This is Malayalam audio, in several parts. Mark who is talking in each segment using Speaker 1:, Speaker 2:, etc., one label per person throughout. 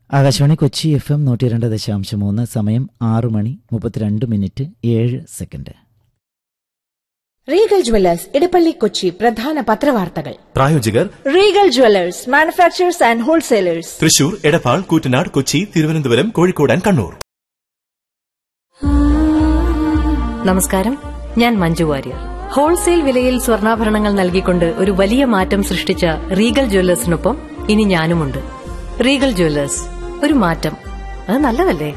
Speaker 1: ആകാശവാണി കൊച്ചി എഫ് എം നൂറ്റി രണ്ട് ദശാംശം മൂന്ന് സമയം ആറ് മണി മുപ്പത്തിരണ്ട് മിനിറ്റ് ഏഴ് second
Speaker 2: Regal Jewellers Edappally Kochi പ്രധാന പത്രവാർത്തകൾ
Speaker 3: പ്രായോജകർ
Speaker 2: Regal Jewellers manufacturers and wholesalers
Speaker 3: Thrissur Edappal Koottanad Kochi Thiruvananthapuram Kozhikode and Kannur
Speaker 4: നമസ്കാരം ഞാൻ മഞ്ജു വാര്യർ ഹോൾസെയിൽ വിലയിൽ സ്വർണ്ണാഭരണങ്ങൾ നൽകിക്കൊണ്ട് ഒരു വലിയ മാറ്റം സൃഷ്ടിച്ച റീഗൽ ജ്വല്ലേഴ്സിനൊപ്പം ഇനി ഞാനുമുണ്ട് റീഗൽ ജ്വല്ലേഴ്സ് ഒരു മാറ്റം അത് നല്ലതല്ലേ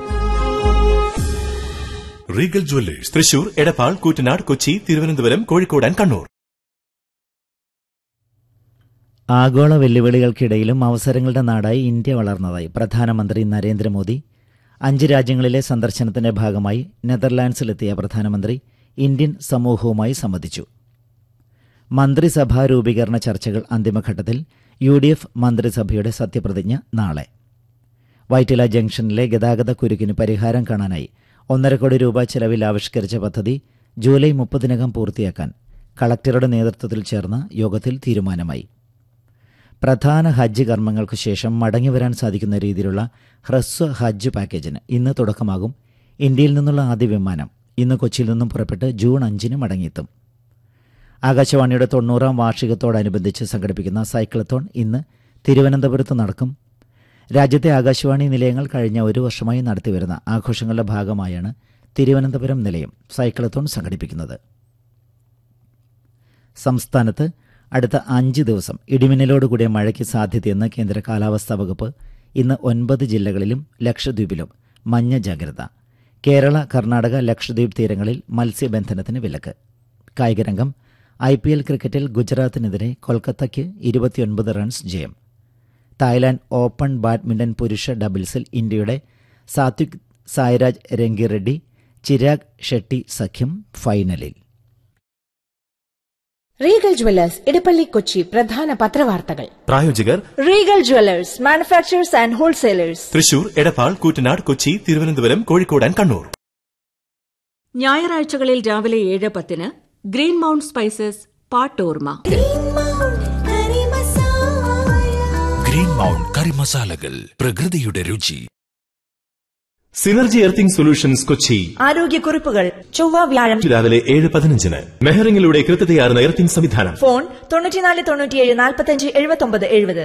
Speaker 3: Regal Jewellers Thrissur Edappal Koottanad Kochi Thiruvananthapuram Kozhikode and Kannur
Speaker 1: ആഗോള വെല്ലുവിളികൾക്കിടയിലും അവസരങ്ങളുടെ നാടായി ഇന്ത്യ വളർന്നതായി പ്രധാനമന്ത്രി നരേന്ദ്രമോദി അഞ്ച് രാജ്യങ്ങളിലെ സന്ദർശനത്തിന്റെ ഭാഗമായി നെതർലാൻഡ്സിലെത്തിയ പ്രധാനമന്ത്രി ഇന്ത്യൻ സമൂഹവുമായി സംവദിച്ചു മന്ത്രിസഭാ രൂപീകരണ ചർച്ചകൾ അന്തിമഘട്ടത്തിൽ യു ഡി എഫ് മന്ത്രിസഭയുടെ സത്യപ്രതിജ്ഞ നാളെ വൈറ്റില ജംഗ്ഷനിലെ ഗതാഗത കുരുക്കിന് പരിഹാരം കാണാനായി ഒന്നര കോടി രൂപ ചെലവിൽ ആവിഷ്കരിച്ച പദ്ധതി ജൂലൈ മുപ്പതിനകം പൂർത്തിയാക്കാൻ കളക്ടറുടെ നേതൃത്വത്തിൽ ചേർന്ന യോഗത്തിൽ തീരുമാനമായി പ്രധാന ഹജ്ജ് കർമ്മങ്ങൾക്ക് ശേഷം മടങ്ങിവരാൻ സാധിക്കുന്ന രീതിയിലുള്ള ഹ്രസ്വ ഹജ്ജ് പാക്കേജിന് ഇന്ന് തുടക്കമാകും ഇന്ത്യയിൽ നിന്നുള്ള ആദ്യ വിമാനം ഇന്ന് കൊച്ചിയിൽ നിന്നും പുറപ്പെട്ട് ജൂൺ അഞ്ചിന് മടങ്ങിയെത്തും ആകാശവാണിയുടെ തൊണ്ണൂറാം വാർഷികത്തോടനുബന്ധിച്ച് സംഘടിപ്പിക്കുന്ന സൈക്ലത്തോൺ ഇന്ന് തിരുവനന്തപുരത്ത് നടക്കും രാജ്യത്തെ ആകാശവാണി നിലയങ്ങൾ കഴിഞ്ഞ ഒരു വർഷമായി നടത്തിവരുന്ന ആഘോഷങ്ങളുടെ ഭാഗമായാണ് തിരുവനന്തപുരം നിലയം സൈക്ലത്തോൺ സംഘടിപ്പിക്കുന്നത് സംസ്ഥാനത്ത് അടുത്ത അഞ്ച് ദിവസം ഇടിമിന്നലോടുകൂടിയ മഴയ്ക്ക് സാധ്യതയെന്ന് കേന്ദ്ര കാലാവസ്ഥാ വകുപ്പ് ഇന്ന് ഒൻപത് ജില്ലകളിലും ലക്ഷദ്വീപിലും മഞ്ഞ ജാഗ്രത കേരള കർണാടക ലക്ഷദ്വീപ് തീരങ്ങളിൽ മത്സ്യബന്ധനത്തിന് വിലക്ക് കായികരംഗം ഐ പി എൽ ക്രിക്കറ്റിൽ ഗുജറാത്തിനെതിരെ കൊൽക്കത്തയ്ക്ക് ഇരുപത്തിയൊൻപത് റൺസ് ജയം തായ്ലാന്റ് ഓപ്പൺ ബാഡ്മിന്റൺ പുരുഷ ഡബിൾസിൽ ഇന്ത്യയുടെ സാത്വിക് സായ്രാജ് രംഗിറെഡ്ഡി ചിരാഗ് ഷെട്ടി സഖ്യം ഫൈനലിൽ
Speaker 2: റീഗൽ ജുവല്ലേഴ്സ് ഇടപ്പള്ളി കൊച്ചി പ്രധാന പത്രവാർത്തകൾ
Speaker 3: പ്രായോജകർ
Speaker 2: Regal Jewellers manufacturers and wholesalers
Speaker 3: Thrissur Edappal Koottanad Kochi Thiruvananthapuram Kozhikode and Kannur
Speaker 5: ഞായറാഴ്ചകളിൽ രാവിലെ ഏഴ് പത്തിന് ഗ്രീൻ മൗണ്ട് സ്പൈസസ് പാട്ടോർമ
Speaker 6: ഗ്രീൻ മൗണ്ട് കറി മസാലകൾ പ്രകൃതിയുടെ രുചി
Speaker 3: സിനർജി എർത്തിംഗ് സൊല്യൂഷൻസ് കൊച്ചി
Speaker 2: ആരോഗ്യക്കുറിപ്പുകൾ ചൊവ്വ വ്യാഴം
Speaker 3: രാവിലെ ഏഴ് പതിനഞ്ചിന് മെഹറിംഗിലൂടെ കൃത്യതയാർന്ന എർത്തിംഗ് സംവിധാനം
Speaker 2: ഫോൺ തൊണ്ണൂറ്റിനാല് തൊണ്ണൂറ്റിയേഴ് നാൽപ്പത്തഞ്ച് എഴുപത്തൊമ്പത് എഴുപത്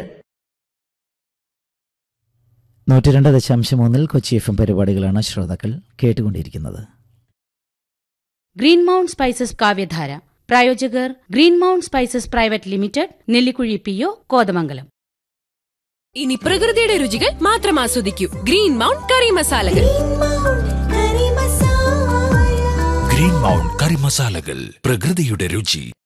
Speaker 1: നൂറ്റിരണ്ട് ദശാംശം മൂന്നിൽ കൊച്ചി എഫ് എം പരിപാടികളാണ് ശ്രോതാക്കൾ കേട്ടുകൊണ്ടിരിക്കുന്നത്
Speaker 7: ഗ്രീൻ മൗണ്ട് സ്പൈസസ് കാവ്യധാര പ്രായോജകർ Green Mount Spices private limited Nellikuzhi P O Kothamangalam
Speaker 8: ഇനി പ്രകൃതിയുടെ രുചികൾ മാത്രം ആസ്വദിക്കൂ ഗ്രീൻ മൗണ്ട് കറി മസാലകൾ
Speaker 6: ഗ്രീൻ മൗണ്ട് കറി മസാലകൾ പ്രകൃതിയുടെ രുചി